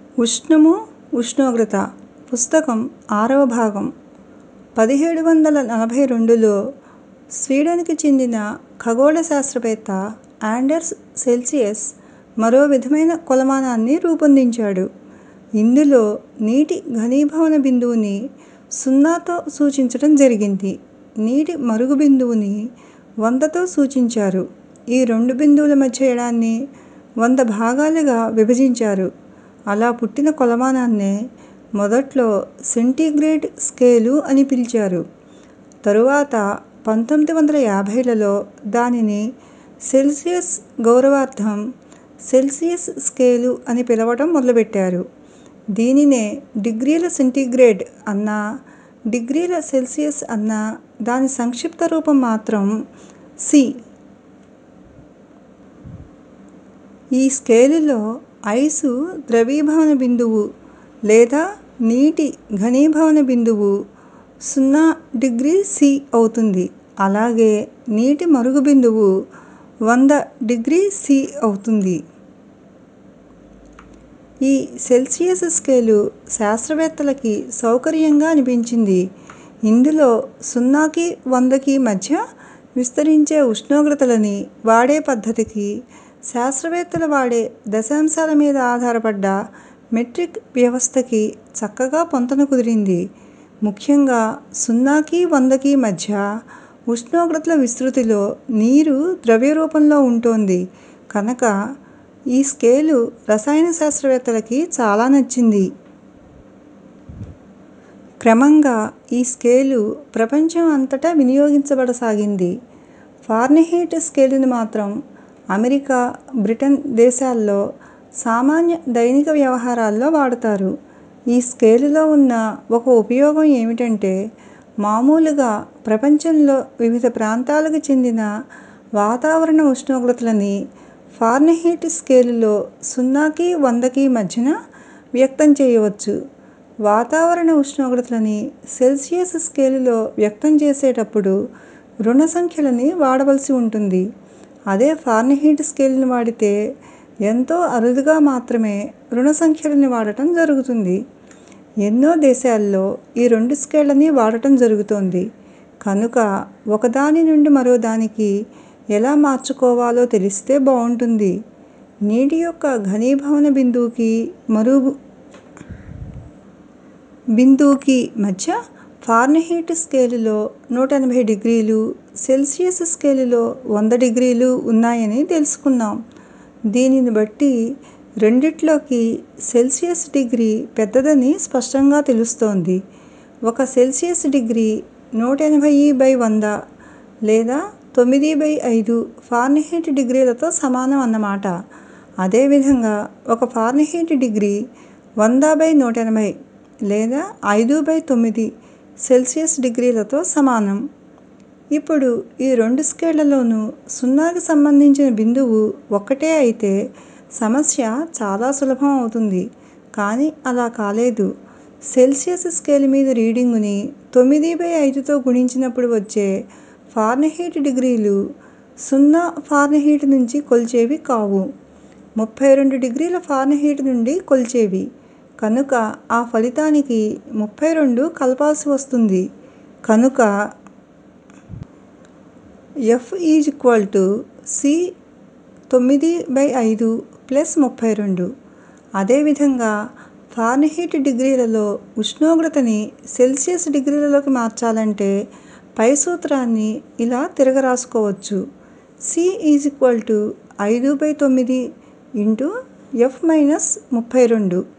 ఉష్ణము ఉష్ణోగ్రత పుస్తకం ఆరవ భాగం పదిహేడు వందల నలభై రెండులో స్వీడన్కి చెందిన ఖగోళ శాస్త్రవేత్త ఆండర్స్ సెల్సియస్ మరో విధమైన కొలమానాన్ని రూపొందించాడు ఇందులో నీటి ఘనీభవన బిందువుని సున్నాతో సూచించడం జరిగింది నీటి మరుగు బిందువుని వందతో సూచించారు ఈ రెండు బిందువుల మధ్య ఎడాన్ని వంద భాగాలుగా విభజించారు అలా పుట్టిన కొలమానాన్నే మొదట్లో సెంటీగ్రేడ్ స్కేలు అని పిలిచారు తరువాత పంతొమ్మిది వందల యాభైలలో దానిని సెల్సియస్ గౌరవార్థం సెల్సియస్ స్కేలు అని పిలవటం మొదలుపెట్టారు దీనినే డిగ్రీల సెంటీగ్రేడ్ అన్నా డిగ్రీల సెల్సియస్ అన్నా దాని సంక్షిప్త రూపం మాత్రం సి ఈ స్కేలులో ఐసు ద్రవీభవన బిందువు లేదా నీటి ఘనీభవన బిందువు సున్నా డిగ్రీ సి అవుతుంది అలాగే నీటి మరుగు బిందువు వంద డిగ్రీ సి అవుతుంది ఈ సెల్సియస్ స్కేలు శాస్త్రవేత్తలకి సౌకర్యంగా అనిపించింది ఇందులో సున్నాకి వందకి మధ్య విస్తరించే ఉష్ణోగ్రతలని వాడే పద్ధతికి శాస్త్రవేత్తలు వాడే దశాంశాల మీద ఆధారపడ్డ మెట్రిక్ వ్యవస్థకి చక్కగా పొంతన కుదిరింది ముఖ్యంగా సున్నాకి వందకి మధ్య ఉష్ణోగ్రతల విస్తృతిలో నీరు ద్రవ్య రూపంలో ఉంటోంది కనుక ఈ స్కేలు రసాయన శాస్త్రవేత్తలకి చాలా నచ్చింది క్రమంగా ఈ స్కేలు ప్రపంచం అంతటా వినియోగించబడసాగింది ఫారెన్హీట్ స్కేలుని మాత్రం అమెరికా బ్రిటన్ దేశాల్లో సామాన్య దైనిక వ్యవహారాల్లో వాడతారు ఈ స్కేలులో ఉన్న ఒక ఉపయోగం ఏమిటంటే మామూలుగా ప్రపంచంలో వివిధ ప్రాంతాలకు చెందిన వాతావరణ ఉష్ణోగ్రతలని ఫారెన్హీట్ స్కేలులో సున్నాకి వందకి మధ్యన వ్యక్తం చేయవచ్చు వాతావరణ ఉష్ణోగ్రతలని సెల్సియస్ స్కేలులో వ్యక్తం చేసేటప్పుడు రుణ సంఖ్యలని వాడవలసి ఉంటుంది అదే ఫారెన్హీట్ స్కేలుని వాడితే ఎంతో అరుదుగా మాత్రమే రుణ సంఖ్యలని వాడటం జరుగుతుంది ఎన్నో దేశాల్లో ఈ రెండు స్కేళ్ళని వాడటం జరుగుతోంది కనుక ఒకదాని నుండి మరో దానికి ఎలా మార్చుకోవాలో తెలిస్తే బావుంటుంది నీటి యొక్క ఘనీభవన బిందువుకి మరుగు బిందువుకి మధ్య ఫారెన్హీట్ స్కేలులో నూట ఎనభై డిగ్రీలు సెల్సియస్ స్కేలులో వంద డిగ్రీలు ఉన్నాయని తెలుసుకున్నాం దీనిని బట్టి రెండిట్లోకి సెల్సియస్ డిగ్రీ పెద్దదని స్పష్టంగా తెలుస్తోంది ఒక సెల్సియస్ డిగ్రీ నూట ఎనభై బై వంద లేదా తొమ్మిది బై ఐదు ఫారెన్హీట్ డిగ్రీలతో సమానం అన్నమాట అదేవిధంగా ఒక ఫారెన్హీట్ డిగ్రీ వంద బై నూట ఎనభై లేదా ఐదు బై తొమ్మిది సెల్సియస్ డిగ్రీలతో సమానం ఇప్పుడు ఈ రెండు స్కేళ్లలోనూ సున్నాకి సంబంధించిన బిందువు ఒక్కటే అయితే సమస్య చాలా సులభం అవుతుంది కానీ అలా కాలేదు సెల్సియస్ స్కేలు మీద రీడింగుని తొమ్మిది బై ఐదుతో గుణించినప్పుడు వచ్చే ఫారెన్హీట్ డిగ్రీలు సున్నా ఫారెన్హీట్ నుంచి కొలిచేవి కావు ముప్పై రెండు డిగ్రీల ఫారెన్హీట్ నుండి కొలిచేవి కనుక ఆ ఫలితానికి ముప్పై రెండు కలపాల్సి వస్తుంది కనుక F is equal to C తొమ్మిది బై ఐదు ప్లస్ ముప్పై రెండు అదేవిధంగా ఫారెన్హీట్ డిగ్రీలలో ఉష్ణోగ్రతని సెల్సియస్ డిగ్రీలలోకి మార్చాలంటే పై సూత్రాన్ని ఇలా తిరగరాసుకోవచ్చు సి ఈజ్ ఈక్వల్ టు ఐదు బై తొమ్మిది ఇంటూ ఎఫ్ మైనస్ ముప్పై రెండు